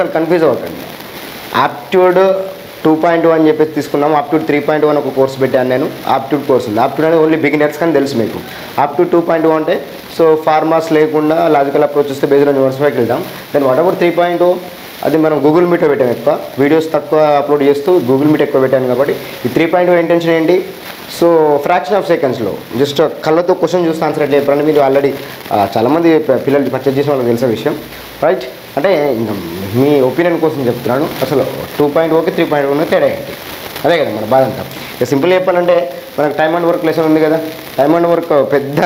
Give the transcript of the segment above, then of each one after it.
అస్సలు కన్ఫ్యూజ్ అవ్వకండి aptitude two point అని చెప్పేసి తీసుకున్నాం ఆప్ట్యూడ్ త్రీ పాయింట్ వన్ ఒక కోర్స్ పెట్టాను నేను ఆప్ట్యూడ్ కోర్స్ ఉంది ఆప్ట్యూడ్ అనేది ఓన్లీ బిగినర్స్ కానీ తెలుసు మీకు ఆప్ట్యూడ్ టూ పాయింట్ అంటే సో ఫార్మాస్ లేకుండా లాజికల్ అప్రోచ్ వస్తే బేస్డ్ ఆన్ యూనివర్సిటీకి వెళ్తాం then whatever three point అది మనం గూగుల్ మీట్లో పెట్టాం ఎక్కువ వీడియోస్ తక్కువ అప్లోడ్ చేస్తూ గూగుల్ మీట్ ఎక్కువ పెట్టాను కాబట్టి ఈ త్రీ పాయింట్ ఇంటెన్షన్ ఏంటి సో ఫ్రాక్షన్ ఆఫ్ సెకండ్స్లో జస్ట్ కళ్ళతో క్వశ్చన్ చూస్తే ఆన్సర్ ఎట్లా చెప్పారంటే మీరు ఆల్రెడీ చాలామంది ప- పిల్లలు పర్చేజ్ చేసిన వాళ్ళకి తెలిసిన విషయం రైట్ అంటే ఇంకా మీ ఒపీనియన్ కోసం చెప్తున్నాను అసలు two point okay three point one తేడా ఏంటి అదే కదా మన బాధ అంతా ఇక సింపుల్ చెప్పాలంటే మనకు టైమ్ అండ్ వర్క్ లెసన్ ఉంది కదా టైమ్ అండ్ వర్క్ పెద్ద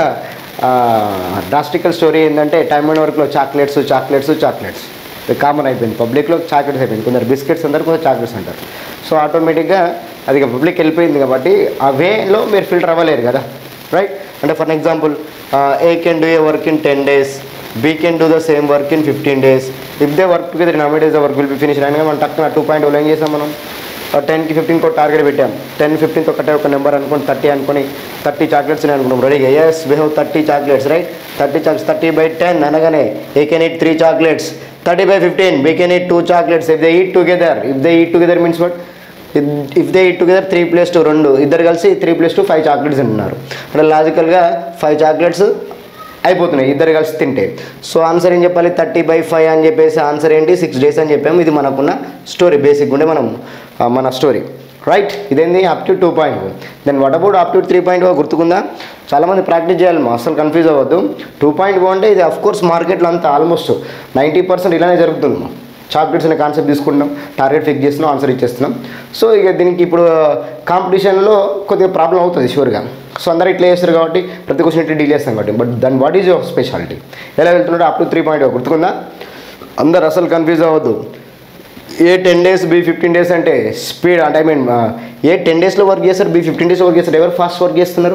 డ్రాస్టికల్ స్టోరీ ఏంటంటే టైమ్ అండ్ వర్క్లో చాక్లెట్స్ చాక్లెట్స్ చాక్లెట్స్ కామన్ అయిపోయింది పబ్లిక్లో చాక్లెట్స్ అయిపోయింది కొందరు బిస్కెట్స్ అంటారు కొందరు చాక్లెట్స్ అంటారు సో ఆటోమేటిక్గా అది పబ్లిక్ వెళ్ళిపోయింది కాబట్టి ఆ వేలో మీరు ఫిల్టర్ అవ్వలేరు కదా రైట్ అంటే for example A can do A work in ten days B can do the same work in fifteen days if they work together in days the work will be finish అయినా మనం టక్కున two point ఏం చేసాం మనం టెన్కి ఫిఫ్టీన్కి ఒక target పెట్టాం ten ఫిఫ్టీన్కి ఒకటే ఒక నెంబర్ అనుకుని థర్టీ అనుకుని థర్టీ చాక్లెట్స్ అనుకున్నాం రెడీగా yes we have thirty chocolates right thirty chocolates thirty by ten అనగానే A can eat three chocolates thirty by fifteen B can eat two chocolates if they eat together if they eat together means what if they eat together three plus two రెండు ఇద్దరు కలిసి three plus two five chocolates తింటున్నారు అంటే లాజికల్గా five chocolates అయిపోతున్నాయి ఇద్దరు కలిసి తింటే సో ఆన్సర్ ఏం చెప్పాలి థర్టీ బై ఫైవ్ అని చెప్పేసి ఆన్సర్ ఏంటి సిక్స్ డేస్ అని చెప్పాము ఇది మనకున్న స్టోరీ బేసిక్ ఉండే మనం ఆ, మన స్టోరీ రైట్ ఇదేంది up to two point then what about up to three point గుర్తుకుందా చాలామంది ప్రాక్టీస్ చేయాలి మా అసలు కన్ఫ్యూజ్ అవ్వద్దు టూ పాయింట్ అంటే ఇది అఫ్ కోర్స్ మార్కెట్లో అంతా ఆల్మోస్ట్ నైంటీ పర్సెంట్ ఇలానే జరుగుతుంది మా చాక్లెట్స్ అనే కాన్సెప్ట్ తీసుకుంటాం టార్గెట్ ఫిక్స్ చేస్తున్నాం ఆన్సర్ ఇచ్చేస్తున్నాం సో ఇక దీనికి ఇప్పుడు కాంపిటీషన్లో కొద్దిగా ప్రాబ్లం అవుతుంది షూర్గా సో అందరూ ఇట్లా చేస్తారు కాబట్టి ప్రతి క్వశ్చన్ ఇట్లా డీల్ చేస్తాం కాబట్టి బట్ దాని వాట్ ఈజ్ యువర్ స్పెషాలిటీ ఎలా వెళ్తున్నాడో అప్ టు త్రీ పాయింట్ గుర్తుకుందా అందరు అసలు కన్ఫ్యూజ్ అవ్వద్దు A ten days B fifteen days అంటే స్పీడ్ అంటే ఐ మీన్ ఏ టెన్ డేస్లో వర్క్ చేస్తారు బీ ఫిఫ్టీన్ డేస్లో వర్క్ చేస్తారు ఎవరు ఫాస్ట్ వర్క్ చేస్తున్నారు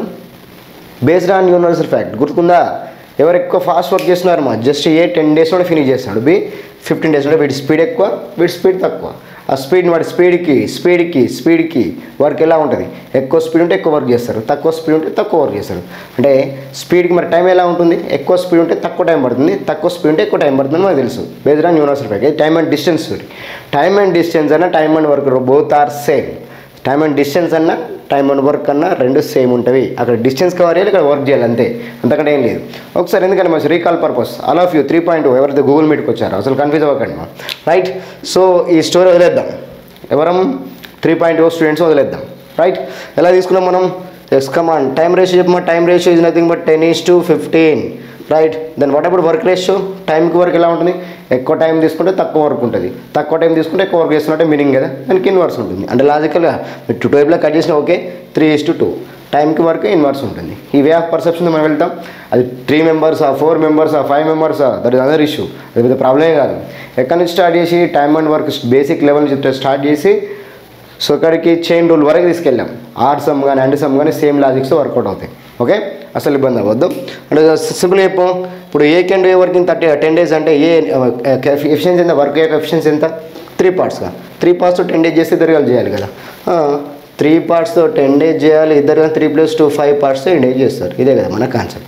బేస్డ్ ఆన్ యూనివర్సల్ ఫ్యాక్ట్ గుర్తుకుందా ఎవరు ఎక్కువ ఫాస్ట్ వర్క్ చేస్తున్నారు మా జస్ట్ ఏ టెన్ డేస్లో ఫినిష్ చేస్తున్నాడు బి ఫిఫ్టీన్ డేస్లో వీడి స్పీడ్ ఎక్కువ వీడి స్పీడ్ తక్కువ ఆ స్పీడ్ వాడి స్పీడ్కి స్పీడ్కి స్పీడ్కి వర్క్ ఎలా ఉంటుంది ఎక్కువ స్పీడ్ ఉంటే ఎక్కువ వర్క్ చేస్తారు తక్కువ స్పీడ్ ఉంటే తక్కువ వర్క్ చేస్తారు అంటే స్పీడ్కి మరి టైం ఎలా ఉంటుంది ఎక్కువ స్పీడ్ ఉంటే తక్కువ టైం పడుతుంది తక్కువ స్పీడ్ ఉంటే ఎక్కువ టైం పడుతుంది మనకు తెలుసు based on universal fact time and distance time and distance అన్న time and work both are same time and distance అన్న టైమ్ అండ్ వర్క్ అన్న రెండు సేమ్ ఉంటుంది అక్కడ డిస్టెన్స్ కవర్ చేయాలి ఇక్కడ వర్క్ చేయాలి అంతే అంతకంటే ఏం లేదు ఒకసారి ఎందుకంటే మంచి recall purpose all of you three point ఎవరైతే గూగుల్ మీట్కి వచ్చారో అసలు కన్ఫ్యూజ్ అవ్వకండి మా రైట్ సో ఈ స్టోరీ వదిలేద్దాం ఎవరం త్రీ పాయింట్ ఓ స్టూడెంట్స్ వదిలేద్దాం రైట్ ఎలా తీసుకున్నాం మనం ఎస్ కమాన్ టైం రేషియో చెప్పమా time ratio is nothing but ten is to fifteen right then what about work ratio టైంకి వర్క్ ఎలా ఉంటుంది ఎక్కువ టైం తీసుకుంటే తక్కువ వర్క్ ఉంటుంది తక్కువ టైం తీసుకుంటే ఎక్కువ వర్క్ చేస్తున్నట్టే మీనింగ్ కదా దానికి ఇన్వర్స్ ఉంటుంది అంటే లాజికల్గా మీరు టూ టైప్లో కట్ చేసినా okay three is to two టైంకి వర్క్ ఇన్వర్స్ ఉంటుంది ఈ వే ఆఫ్ పర్సెప్షన్ మనం వెళ్తాం అది త్రీ మెంబర్సా ఫోర్ మెంబర్సా ఫైవ్ మెంబర్సా దట్ ఇస్ అదర్ ఇష్యూ అది పెద్ద ప్రాబ్లమే కాదు ఎక్కడి నుంచి స్టార్ట్ చేసి time and work basic level నుంచి స్టార్ట్ చేసి సో ఇక్కడికి చైన్ రూల్ వరకు తీసుకెళ్ళాం ఆర్ సమ్ కానీ అండ్ సమ్ కానీ సేమ్ లాజిక్స్ వర్కౌట్ అవుతాయి ఓకే అసలు ఇబ్బంది అవ్వద్దు అంటే సింపుల్ చెప్పు ఇప్పుడు ఏ can do A work in thirty ten days అంటే ఏ ఎఫిషియన్సీ ఎంత వర్క్ యొక్క ఎఫిషియన్సీ ఎంత త్రీ పార్ట్స్గా త్రీ పార్ట్స్ టెన్ డేస్ చేస్తే ఇద్దరు కలిసి చేయాలి కదా త్రీ పార్ట్స్తో టెన్ డేస్ చేయాలి ఇద్దరు త్రీ ప్లస్ టూ ఫైవ్ పార్ట్స్తో టెన్ డేస్ చేస్తారు ఇదే కదా మన కాన్సెప్ట్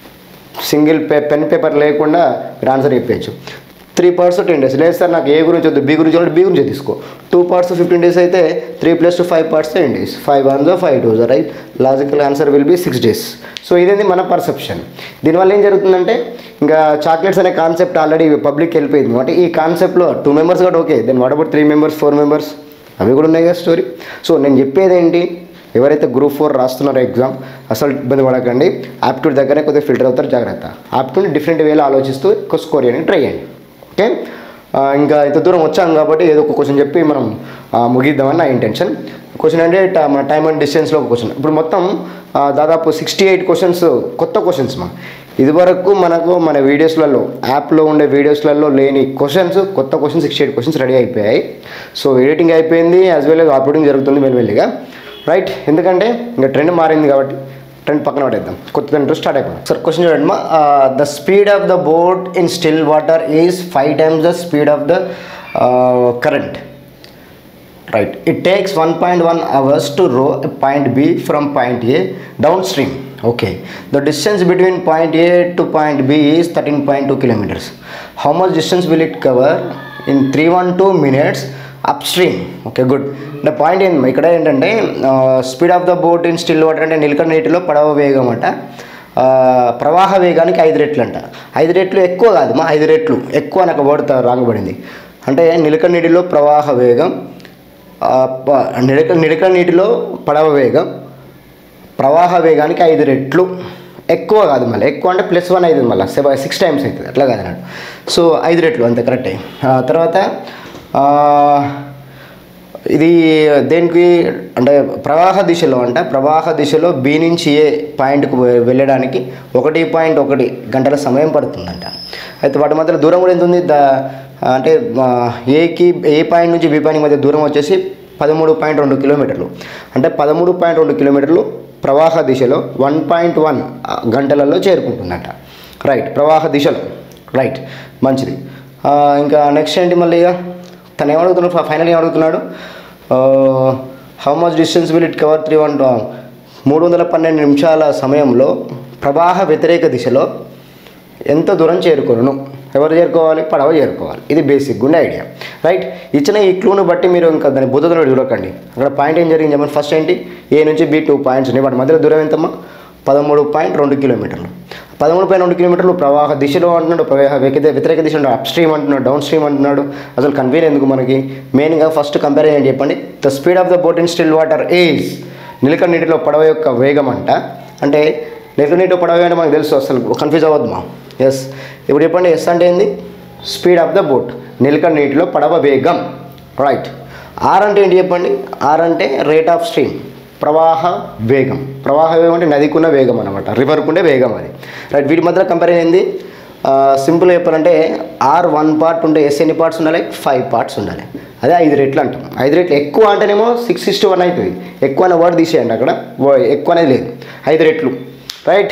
సింగిల్ పే పెన్ పేపర్ లేకుండా మీరు ఆన్సర్ చెప్పచ్చు త్రీ పార్ట్స్ టెన్ డేస్ లేదు సార్ నాకు ఏ గురించి వద్దు బి గురించి వద్దు బి గురించి తీసుకో టూ పార్ట్స్ ఫిఫ్టీన్ డేస్ అయితే three plus two five parts ten days five one జో ఫైవ్ టూ జో right logical answer will be six days so ఇదేంది మన పర్సెప్షన్ దీనివల్ల ఏం జరుగుతుందంటే ఇంకా చాక్లెట్స్ అనే కాన్సెప్ట్ ఆల్రెడీ పబ్లిక్ వెళ్ళిపోయింది అంటే ఈ కాన్సెప్ట్లో టూ మెంబర్స్ కూడా okay then what about three members four members అవి కూడా ఉన్నాయి కదా స్టోరీ సో నేను చెప్పేది ఏంటి ఎవరైతే గ్రూప్ ఫోర్ రాస్తున్నారో ఎగ్జామ్ అసలు ఇబ్బంది పడకండి ఆప్ట్యూడ్ దగ్గరే కొద్దిగా ఫిల్టర్ అవుతారు జాగ్రత్త ఆప్ట్యూడ్ డిఫరెంట్ వేలో ఆలోచిస్తూ ఎక్కువ స్కోర్ చేయడానికి ట్రై చేయండి ఓకే ఆ, ఇంకా ఇంత దూరం వచ్చాం కాబట్టి ఏదో ఒక క్వశ్చన్ చెప్పి మనం ఆ, ముగిద్దామని నా ఇంటెన్షన్ క్వశ్చన్ అంటే ట- మన టైమ్ అండ్ డిస్టెన్స్లో ఒక క్వశ్చన్ ఇప్పుడు మొత్తం ఆ, దాదాపు సిక్స్టీ ఎయిట్ క్వశ్చన్స్ కొత్త క్వశ్చన్స్ మా ఇదివరకు మనకు మన వీడియోస్లలో యాప్లో ఉండే వీడియోస్లలో లేని క్వశ్చన్స్ కొత్త questions sixty eight questions ready అయిపోయాయి సో ఎడిటింగ్ అయిపోయింది యాజ్ వెల్ అప్లోడింగ్ జరుగుతుంది మెల్లిమెల్లిగా రైట్ ఎందుకంటే ఇంకా ట్రెండ్ మారింది కాబట్టి ట్రెండ్ పక్కన పడేద్దాం కొత్త ట్రెండ్ స్టార్ట్ అయిపోయింది సార్ క్వశ్చన్ చూడండి మా the speed of the boat in still water is five times the speed of the current right it takes 1.1 hours to row a point b from point a downstream okay the distance between point a to point b is 13.2 kilometers how much distance will it cover in three one two minutes upstream okay good అంటే point ఏంటి ఇక్కడ ఏంటంటే speed of the boat in still water అంటే నిలకడ నీటిలో పడవ వేగం అంట ఆ, ప్రవాహ వేగానికి ఐదు రెట్లు అంట ఐదు రెట్లు ఎక్కువ కాదు మా ఐదు రెట్లు ఎక్కువ నాకు వర్డ్ రాంగబడింది అంటే నిలకడ నీటిలో ప్రవాహ వేగం ఆ, ప- నిలక నిలకడ నీటిలో పడవ వేగం ప్రవాహ వేగానికి ఐదు రెట్లు ఎక్కువ కాదు మళ్ళీ ఎక్కువ అంటే ప్లస్ వన్ అవుతుంది మళ్ళీ సెవెన్ సిక్స్ టైమ్స్ అవుతుంది అట్లా కాదు అన్నాడు సో ఐదు రెట్లు అంతే కరెక్టే ఆ, తర్వాత ఆ, ఇది దేనికి అంటే ప్రవాహ దిశలో అంట ప్రవాహ దిశలో బి నుంచి ఏ పాయింట్కు వె- వెళ్ళడానికి ఒకటి పాయింట్ ఒకటి గంటల సమయం పడుతుందంట అయితే వాటి మధ్యలో దూరం కూడా ఎంత ఉంది ద అంటే ఆ, ఏకి ఏ పాయింట్ నుంచి బి పాయింట్ మధ్య దూరం వచ్చేసి పదమూడు పాయింట్ రెండు కిలోమీటర్లు అంటే పదమూడు పాయింట్ రెండు కిలోమీటర్లు ప్రవాహ దిశలో వన్ పాయింట్ వన్ గంటలలో చేరుకుంటుందంట రైట్ ప్రవాహ దిశలో రైట్ మంచిది ఆ, ఇంకా నెక్స్ట్ ఏంటి మళ్ళీ ఇక తను ఏమడుగుతున్నాడు ఫైనల్ ఏమడుగుతున్నాడు how much distance will it cover three one మూడు వందల పన్నెండు నిమిషాల సమయంలో ప్రవాహ వ్యతిరేక దిశలో ఎంత దూరం చేరుకోను ఎవరు చేరుకోవాలి పడవ చేరుకోవాలి ఇది బేసిక్ గుండె ఐడియా రైట్ ఇచ్చిన ఈ క్లూను బట్టి మీరు ఇంకా దాని బుద్ధతో చూడకండి అక్కడ పాయింట్ ఏం జరిగింది చెప్పండి ఫస్ట్ ఏంటి ఏ నుంచి బి టూ పాయింట్స్ ఉన్నాయి వాటి మధ్యలో దూరం ఎంతమ్మా పదమూడు పాయింట్ రెండు కిలోమీటర్లు పదమూడు పాయింట్ రెండు కిలోమీటర్లు ప్రవాహ దిశలో అంటున్నాడు ప్రవాహ వ్యతిరేక వ్యతిరేక దిశ అప్ స్ట్రీమ్ అంటున్నాడు డౌన్ స్ట్రీమ్ అంటున్నాడు అసలు కన్వీన్ ఎందుకు మనకి మెయిన్గా ఫస్ట్ కంపేర్ ఏంటి చెప్పండి the speed of the boat in still water is నిలక నీటిలో పడవ యొక్క వేగం అంట అంటే నిలక నీటిలో పడవ అంటే మనకు తెలుసు అసలు కన్ఫ్యూజ్ అవ్వద్దు మా ఎస్ ఇప్పుడు చెప్పండి ఎస్ అంటే ఏంది స్పీడ్ ఆఫ్ ద బోట్ నిలక నీటిలో పడవ వేగం రైట్ ఆర్ అంటే ఏంటి చెప్పండి ఆర్ అంటే రేట్ ఆఫ్ స్ట్రీమ్ ప్రవాహ వేగం ప్రవాహ వేగం అంటే నదికున్న వేగం అనమాట రివర్కుండే వేగం అది రైట్ వీటి మధ్యలో కంపేర్ అయింది సింపుల్ చెప్పాలంటే ఆర్ వన్ పార్ట్ ఉంటే ఎస్ ఎన్ని పార్ట్స్ ఉండాలి ఫైవ్ పార్ట్స్ ఉండాలి అదే ఐదు రెట్లు అంటాం ఐదు రెట్లు ఎక్కువ అంటేనేమో సిక్స్ సిక్స్టీ వన్ అవుతుంది ఎక్కువ అనే వర్డ్ తీసేయండి అక్కడ వ- ఎక్కువ అనేది లేదు ఐదు రెట్లు రైట్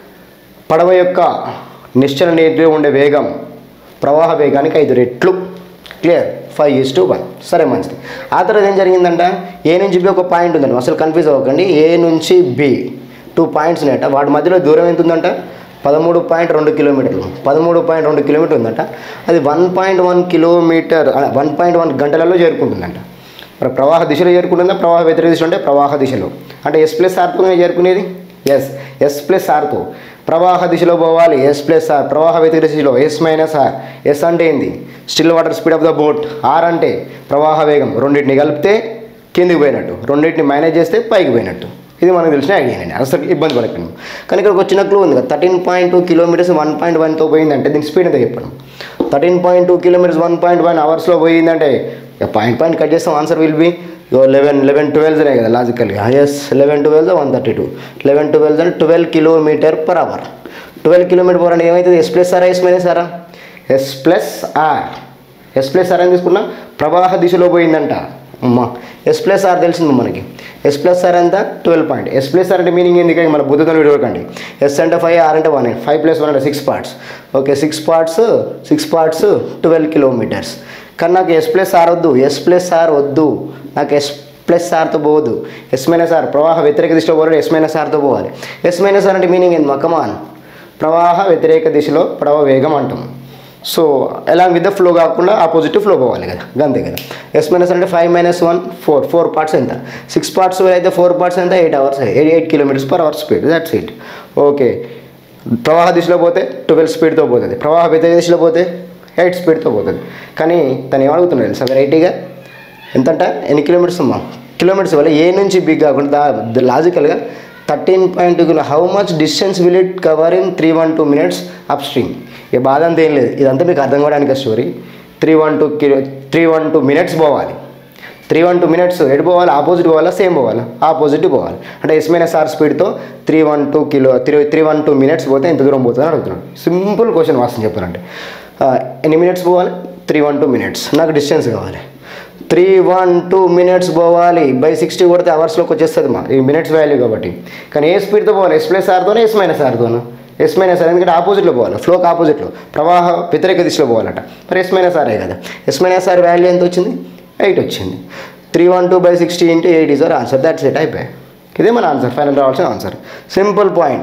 పడవ యొక్క నిశ్చల నీటిలో ఉండే వేగం ప్రవాహ వేగానికి ఐదు రెట్లు clear five is to one సరే మంచిది ఆ తర్వాత ఏం జరిగిందంట ఏ నుంచి బి ఒక పాయింట్ ఉందండి అసలు కన్ఫ్యూజ్ అవ్వకండి ఏ నుంచి బి టూ పాయింట్స్ ఉన్నాయట వాటి మధ్యలో దూరం ఎంత ఉందంట పదమూడు పాయింట్ రెండు కిలోమీటర్లు పదమూడు పాయింట్ రెండు కిలోమీటర్ ఉందంట అది one point one kilometre one point one గంటలలో చేరుకుంటుందంట మరి ప్రవాహ దిశలో చేరుకుంటుందా ప్రవాహ వ్యతిరేక దిశలో అంటే ప్రవాహ దిశలో అంటే ఎస్ ప్లస్ ఆర్తోనే చేరుకునేది ఎస్ ఎస్ ప్లస్ ఆర్తో ప్రవాహ దిశలో పోవాలి ఎస్ ప్లస్ ఆర్ ప్రవాహ వ్యతిరేక దిశలో ఎస్ మైనస్ ఆర్ ఎస్ అంటే ఏంది still water speed of the boat R అంటే ప్రవాహ వేగం రెండింటిని కలిపితే కిందికి పోయినట్టు రెండింటిని మేనేజ్ చేస్తే పైకి పోయినట్టు ఇది మనకు తెలిసిన ఐడియా అండి అసలు ఇబ్బంది పడకండి కానీ ఇక్కడ ఒక చిన్న క్లూ ఉంది కదా thirteen point two kilometres one point వన్తో పోయిందంటే దీని స్పీడ్ ఎంత చెప్పండి thirteen point two kilometres one point one అవర్స్లో పోయిందంటే పాయింట్ పాయింట్ కట్ చేస్తాం answer will be eleven eleven ట్వెల్వ్నే కదా లాజికల్గా S eleven twelve one thirty two eleven twelve అంటే twelve kilometre per hour twelve kilometre per అంటే ఏమవుతుంది S plus R S minus ఆరా S plus R S plus R అని తీసుకున్నా ప్రవాహ దిశలో పోయిందంట అమ్మా ఎస్ ప్లస్ ఆర్ తెలిసింది మనకి ఎస్ ప్లస్ ఆర్ ఎంత twelve point S plus R అంటే మీనింగ్ ఏంది కానీ మన బుద్ధితో విడవకండి ఎస్ అంటే ఫైవ్ ఆర్ అంటే వన్ ఫైవ్ ప్లస్ వన్ అంటే six parts okay six parts six parts twelve kilometres కానీ నాకు ఎస్ ప్లస్ ఆర్ వద్దు ఎస్ ప్లస్ ఆర్ వద్దు నాకు ఎస్ ప్లస్ ఆర్తో పోవద్దు ఎస్ మైనస్ ఆర్ ప్రవాహ వ్యతిరేక దిశలో పోవాలి ఎస్ మైనస్ ఆర్తో పోవాలి ఎస్ మైనస్ ఆర్ అంటే మీనింగ్ ఏంది మకమాన్ ప్రవాహ వ్యతిరేక దిశలో ప్రవాహ వేగం అంటాం so along with the flow కాకుండా ఆపోజిట్ ఫ్లో పోవాలి కదా అంతే కదా ఎస్ మైనస్ అంటే five minus one four four parts ఎంత సిక్స్ పార్ట్స్ అయితే ఫోర్ పార్ట్స్ ఎంత eight hours eight eight kilometres per hour speed that's it okay ప్రవాహ దిశలో పోతే ట్వెల్వ్ స్పీడ్తో పోతుంది ప్రవాహ వ్యతిరేక దిశలో పోతే ఎయిట్ స్పీడ్తో పోతుంది కానీ తను ఏమడుగుతున్నాడు తెలుసా వెరైటీగా ఎంతంట ఎన్ని కిలోమీటర్స్ అమ్మా కిలోమీటర్స్ వల్ల ఏ నుంచి బిగ్ కాకుండా దా లాజికల్గా thirteen point two kilo how much distance will it cover in three one two minutes upstream ఇక బాధ అంతా ఏం లేదు ఇదంతా మీకు అర్థం కావడానికి story three one two kilo three one two minutes పోవాలి త్రీ వన్ టూ మినిట్స్ ఎటు పోవాలి ఆపోజిట్ పోవాలా సేమ్ పోవాలా ఆపోజిట్ పోవాలి అంటే ఎస్ మైనస్ ఆర్ స్పీడ్తో three one two kilo three three one two minutes పోతే ఎంత దూరం పోతుందని అడుగుతున్నాడు సింపుల్ క్వశ్చన్ వాస్తవం చెప్పాలంటే ఆ, ఎన్ని మినిట్స్ పోవాలి త్రీ వన్ టూ మినిట్స్ నాకు డిస్టెన్స్ కావాలి త్రీ వన్ టూ మినిట్స్ పోవాలి బై సిక్స్టీ కొడితే అవర్స్లోకి వచ్చేస్తుంది మా ఈ మినిట్స్ వాల్యూ కాబట్టి కానీ ఏ స్పీడ్తో పోవాలి ఎస్ ప్లస్ ఆర్తోనే ఎస్ మైనస్ ఆర్తోనా ఎస్ మైనస్ ఆర్ ఎందుకంటే ఆపోజిట్లో పోవాలి ఫ్లోకి ఆపోజిట్లో ప్రవాహ వ్యతిరేక దిశలో పోవాలట మరి ఎస్ మైనస్ ఆరే కదా ఎస్ మైనస్ ఆర్ వాల్యూ ఎంత వచ్చింది ఎయిట్ వచ్చింది three one two by sixty into eight is our answer that's it అయిపోయాయి ఇదే మన ఆన్సర్ ఫైనల్ రావాల్సిన ఆన్సర్ సింపుల్ పాయింట్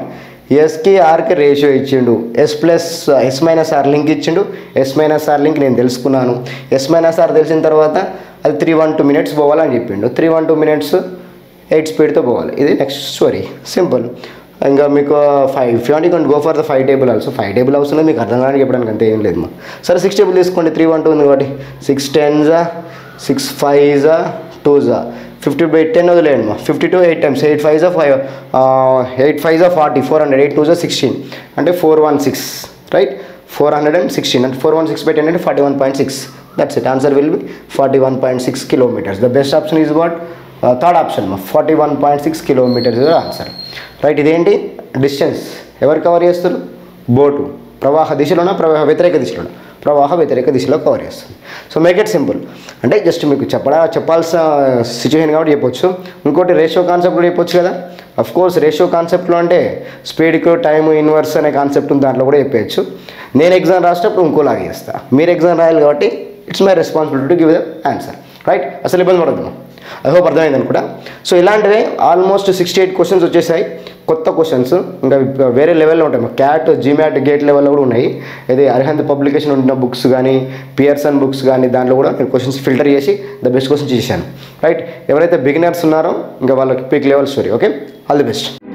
ఎస్కి ఆర్కి రేషియో ఇచ్చిండు S plus S minus R link ఇచ్చిండు ఎస్ మైనస్ ఆర్ లింక్ నేను తెలుసుకున్నాను ఎస్ మైనస్ ఆర్ తెలిసిన తర్వాత అది త్రీ వన్ టూ మినిట్స్ పోవాలని చెప్పిండు three one two minutes eight స్పీడ్తో పోవాలి ఇది నెక్స్ట్ స్టోరీ సింపుల్ ఇంకా మీకు five if you want go for the five table also five table అవసరం లేదు మీకు అర్థం కానీ చెప్పడానికి అంతే ఏం లేదు మా సరే సిక్స్ టేబుల్ తీసుకోండి త్రీ వన్ టూ ఉంది కాబట్టి సిక్స్ టెన్జా సిక్స్ ఫైవ్జా టూజా ఫిఫ్టీ బై టెన్ వదిలేయండి మా fifty two eight times eight five five eight five forty four hundred eight two sixteen అంటే four one six right four hundred and sixteen అంటే four one six by ten అంటే forty one point six that's it answer will be forty one point six kilometres the best option is what third option మా forty one point six kilometres answer right ఇదేంటి distance ఎవరు cover చేస్తారు boat ప్రవాహ దిశలోనా ప్రవాహ వ్యతిరేక దిశలోనా ప్రవాహ వ్యతిరేక దిశలో కవర్ చేస్తుంది సో మేక్ ఇట్ సింపుల్ అంటే జస్ట్ మీకు చెప్పడా చెప్పాల్సిన సిచ్యువేషన్ కాబట్టి చెప్పొచ్చు ఇంకోటి రేషియో కాన్సెప్ట్ కూడా చెప్పొచ్చు కదా అఫ్ కోర్స్ రేషియో కాన్సెప్ట్లో అంటే స్పీడ్కు టైము ఇన్వర్స్ అనే కాన్సెప్ట్ ఉంది దాంట్లో కూడా చెప్పేయచ్చు నేను ఎగ్జామ్ రాసేటప్పుడు ఇంకోలాగా చేస్తా మీరు ఎగ్జామ్ రాయాలి కాబట్టి it's my responsibility to give the answer right అసలు ఇబ్బంది పడద్దు ఐ హోప్ అర్థమైంది అనుకుంటా సో ఇలాంటివే ఆల్మోస్ట్ సిక్స్టీ ఎయిట్ క్వశ్చన్స్ వచ్చేసాయి కొత్త క్వశ్చన్స్ ఇంకా వేరే లెవెల్లో ఉంటాయి మా క్యాట్ జీమ్యాట్ గేట్ లెవెల్లో కూడా ఉన్నాయి ఇది అర్హంత్ పబ్లికేషన్ ఉన్న బుక్స్ కానీ పియర్సన్ బుక్స్ కానీ దాంట్లో కూడా నేను క్వశ్చన్స్ ఫిల్టర్ చేసి ద బెస్ట్ క్వశ్చన్స్ చేశాను రైట్ ఎవరైతే బిగినర్స్ ఉన్నారో ఇంకా వాళ్ళకి peak level story okay all the best